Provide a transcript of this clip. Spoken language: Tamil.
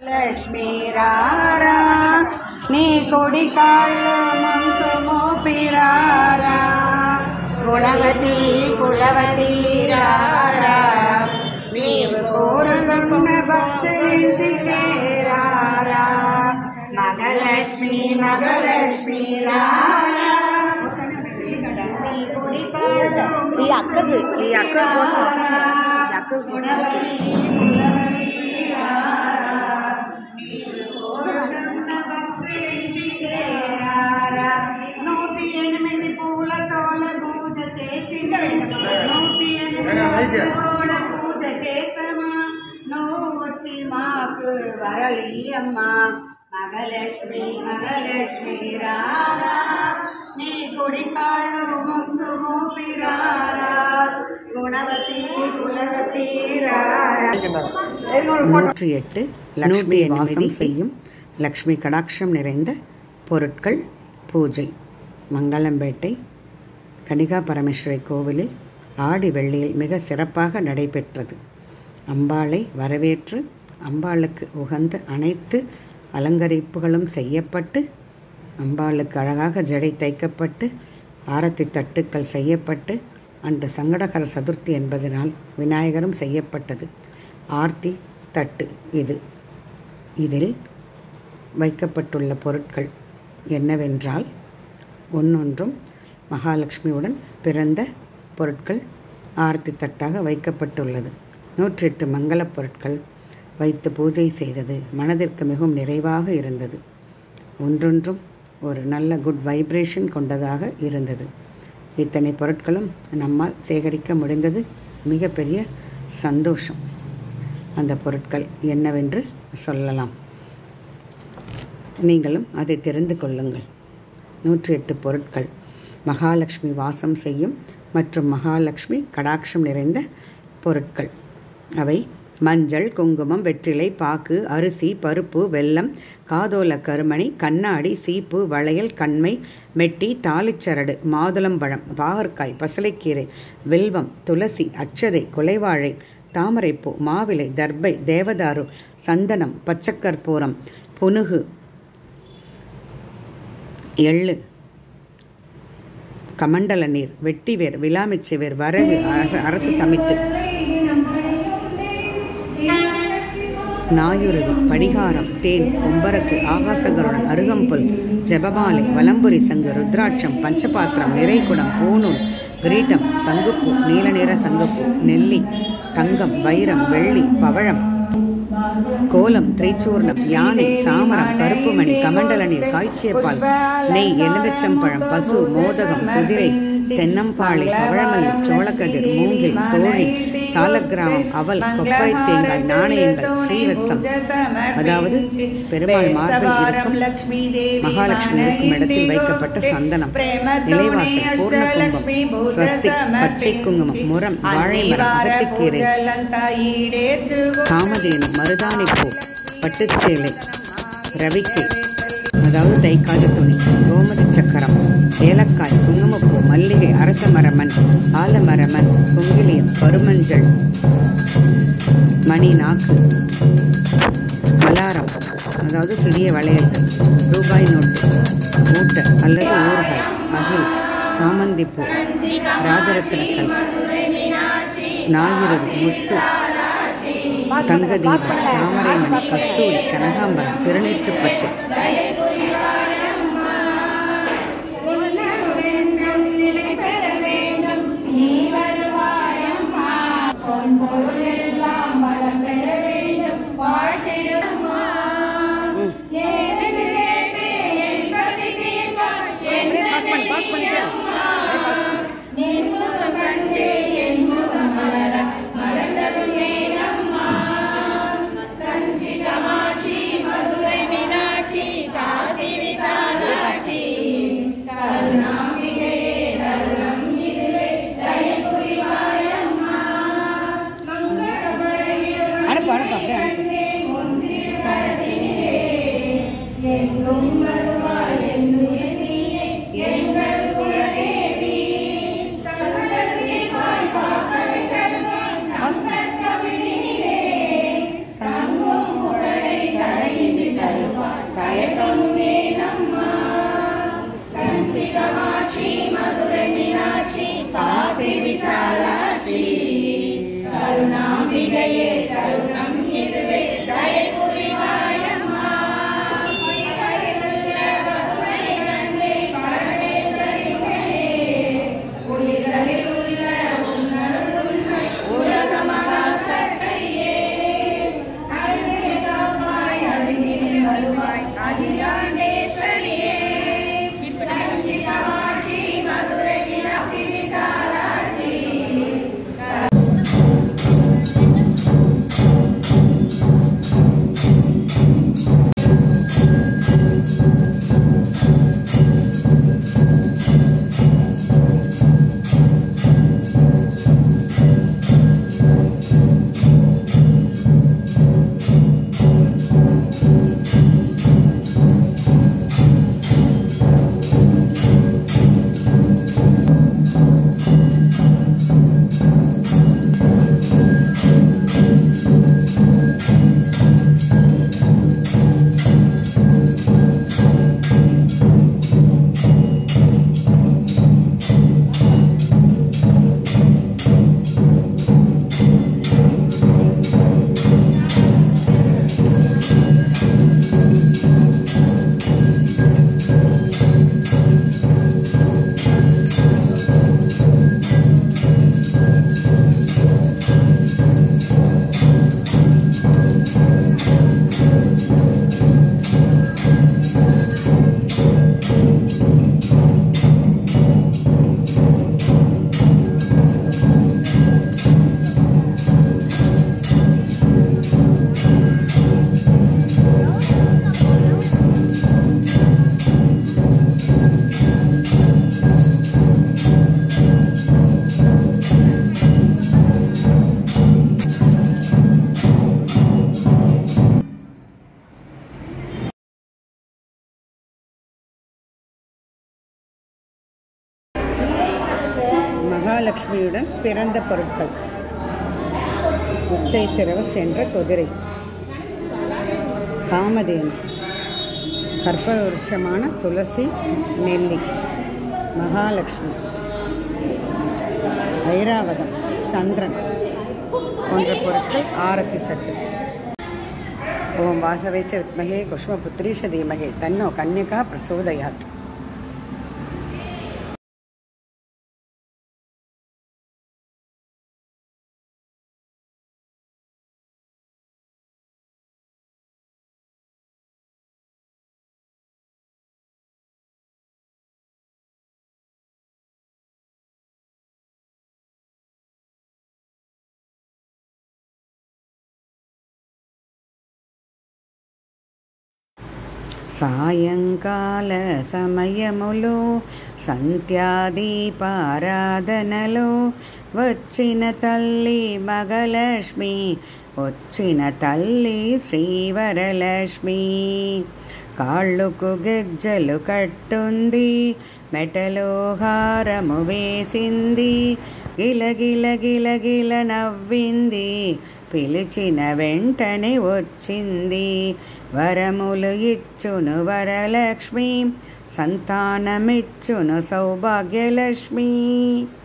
లక్ష్మీ రారా నీ కొడి కాళ్ళు మంతు మోపిరారా గుణవతి కులవతి రారా నీవు కోరుకున్న భక్తులింటికే రారా మగలక్ష్మి మగలక్ష్మి రారా నీ కొడి కాళ్ళు ఈ అక్కది ఈ అక్క కోసం ఈ అక్క గుణవతి కులవతి రారా కోరుకున్న భక్తులింటికే రారా. నూటి ఎనిమిది పూలతోల పూజ చేసి నూటి ఎనిమిది పూలతోల పూజ చేసమా నువ్వు వచ్చి మాకు వరలియమ్మా మగలక్ష్మి మగలక్ష్మి రారా నీ గుడి కాళ్ళు ముందు మోపిరారా గుణవతి కులవతి రారా நூற்றி எட்டு லக்ஷ்மி வாசம் செய்யும் லக்ஷ்மி கடாட்சம் நிறைந்த பொருட்கள் பூஜை மங்களம்பேட்டை கனிகா பரமேஸ்வரி கோவிலில் ஆடி வெள்ளியில் மிக சிறப்பாக நடைபெற்றது அம்பாளை வரவேற்று அம்பாளுக்கு உகந்த அனைத்து அலங்கரிப்புகளும் செய்யப்பட்டு அம்பாளுக்கு அழகாக ஜடை தைக்கப்பட்டு ஆரத்தி தட்டுக்கள் செய்யப்பட்டு அன்று சங்கடகர சதுர்த்தி என்பதனால் விநாயகரும் செய்யப்பட்டது ஆர்த்தி தட்டு இது இதில் வைக்கப்பட்டுள்ள பொருட்கள் என்னவென்றால் ஒன்றொன்றும் மகாலட்சுமியுடன் பிறந்த பொருட்கள் ஆரத்தி தட்டாக வைக்கப்பட்டுள்ளது நூற்றி எட்டு மங்களப் பொருட்கள் வைத்து பூஜை செய்தது மனதிற்கு மிகவும் நிறைவாக இருந்தது ஒன்றொன்றும் ஒரு நல்ல குட் வைப்ரேஷன் கொண்டதாக இருந்தது இத்தனை பொருட்களும் நம்மால் சேகரிக்க முடிந்தது மிகப்பெரிய சந்தோஷம் அந்த பொருட்கள் என்னவென்று சொல்லலாம் நீங்களும் அதை தெரிந்து கொள்ளுங்கள் நூற்றி எட்டு பொருட்கள் மகாலட்சுமி வாசம் செய்யும் மற்றும் மகாலட்சுமி கடாட்சம் நிறைந்த பொருட்கள் அவை மஞ்சள் குங்குமம் வெற்றிலை பாக்கு அரிசி பருப்பு வெல்லம் காதோல கருமணி கண்ணாடி சீப்பு வளையல் கண்மை மெட்டி தாளிச்சரடு மாதுளம்பழம் வாகற்காய் பசலைக்கீரை வில்வம் துளசி அட்சதை கொலைவாழை தாமரைப்பூ மாவிலை தர்பை தேவதாரு சந்தனம் பச்சக்கற்பூரம் புனுகு எள்ளு கமண்டல நீர் வெட்டிவேர் விலாமிச்சவேர் வரகு அரச அரசு சமைத்து நாயுருவி படிகாரம் தேன் கொம்பரக்கு ஆகாசகருடன் அருகம்புல் ஜெபமாலை வலம்புரி சங்கு ருத்ராட்சம் பஞ்சபாத்திரம் நிறைகுடம் பூணூல் கிரீட்டம் சங்குப்பூ நீல நிற சங்குப்பூ நெல்லி தங்கம் வைரம் வெள்ளி பவழம் கோலம் திரைச்சூர்ணம் யானை சாமரம் கருப்புமணி கமண்டல நீர் காய்ச்சிய பால் நெய் எலுமிச்சம்பழம் பசு மோதகம் குதிரை தென்னம்பாளை பவழமல்லி சோளக்கதிர் மூங்கில் சோழி சாலக்கிராமம் அவல் கொப்பரை தேங்காய் நாணயங்கள் ஸ்ரீவத்சம் அதாவது பெருமாள் மார்பில் இருக்கும் மகாலட்சுமி இருக்கும் இடத்தில் வைக்கப்பட்ட சந்தனம் நிலைவாசல் பூர்ண குங்குமம் ஸ்வஸ்திக் பச்சை குங்குமம் முரம் வாழை மரம் அகத்திக்கீரை காமதேனு மருதாணிப்பூ பட்டுச்சேலை ரவிக்கை அதாவது தைக்காத துணி கோமதி சக்கரம் ஏலக்காய் குங்குமப்பூ மல்லிகை அரச மரமன் ஆலமரமன் குங்கிலியம் கருமஞ்சள் மணி நாக்கு மலாரம் அதாவது சிறிய வளையல்கள் ரூபாய் நோட்டு ஊட்ட அல்லது ஊறுகாய் அகில் சாமந்திப்பூ ராஜரத்னக்கல் நாயுருவி முத்து தங்கதீபம் தாமரைமணி கஸ்தூரி கனகாம்பரம் திருநீற்று பச்சை மதுரை மீனாட்சி மகாலட்சுமியுடன் பிறந்த பொருட்கள் உச்சை சிரவஸ் என்ற குதிரை காமதேனு கற்பவருஷமான துளசி நெல்லி மகாலட்சுமி ஐராவதம் சந்திரன் போன்ற பொருட்கள் ஆரத்தி தட்டு ஓம் வாசவைச வித்மகே குஷ்மபுத்ரீஷ தீமகே தன்னோ கன்யகா பிரசோதயாத் సాయంకాలసమయములో సంధ్యాదీపారాధనలో వచ్చిన తల్లి మగలక్ష్మి వచ్చిన తల్లి శ్రీవరలక్ష్మి కాళ్ళుకు గెజ్జలు కట్టుంది మెటలో హారము వేసింది గిలగిల గిలగిల నవ్వింది పిలిచిన వెంటనే వచ్చింది వరములు ఇచ్చును వరలక్ష్మి సంతానమిచ్చును సౌభాగ్యలక్ష్మి